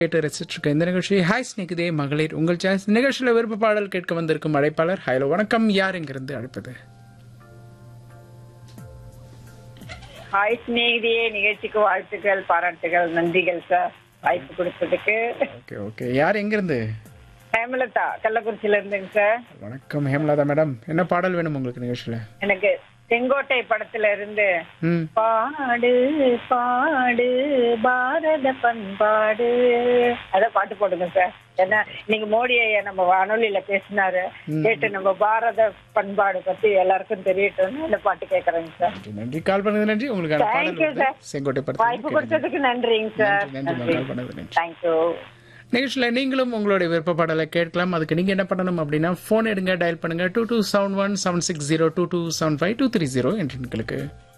கேட்டு ரசிச்சுட்டு இருக்க இந்த நிகழ்ச்சி ஹாய் ஸ்நேகிதே மகளிர் உங்கள் சாய்ஸ் நிகழ்ச்சியில் விருப்ப பாடல் கேட்க வந்திருக்கும் அழைப்பாளர் ஹலோ வணக்கம் யார் இங்கிருந்து அழைப்பது ஹாய் ஸ்நேகிதியே நிகழ்ச்சிக்கு வாழ்த்துக்கள் பாராட்டுகள் நன்றிகள் சார் வாய்ப்பு கொடுத்ததுக்கு ஓகே ஓகே யார் எங்கிருந்து ஹேமலதா கள்ளக்குறிச்சியில இருந்துங்க சார் வணக்கம் ஹேமலாதா மேடம் என்ன பாடல் வேணும் உங்களுக்கு நிகழ்ச்சியில் எனக்கு செங்கோட்டை படத்துல இருந்து ம் பாடு பாடு பாரத பண்பாடு அத பாட்டு போடுங்க சார் ஏன்னா நீங்க மோடி ஐயா நம்ம வானொலியில பேசினாரு கேட்டு நம்ம பாரத பண்பாடு பத்தி எல்லாருக்கும் தெரியட்டும்னு இந்த பாட்டு கேக்குறேங்க சார் நன்றி, நன்றி கால் பண்ணது நன்றி உங்களுக்கான Thank பாடல் you, வந்து sir. செங்கோட்டை வாய்ப்பு படத்தில் கொடுத்ததுக்கு நன்றிங்க சார் நன்றி, நன்றி, கால் பண்ணது நன்றி. தேங்க்யூ நிகழ்ச்சியில் நீங்களும் உங்களுடைய விருப்ப பாடலை கேட்கலாம் அதுக்கு நீங்கள் என்ன பண்ணணும் அப்படின்னா ஃபோன் எடுங்க டயல் பண்ணுங்க two two seven one seven six zero two two seven five two three zero என்ற எண்களுக்கு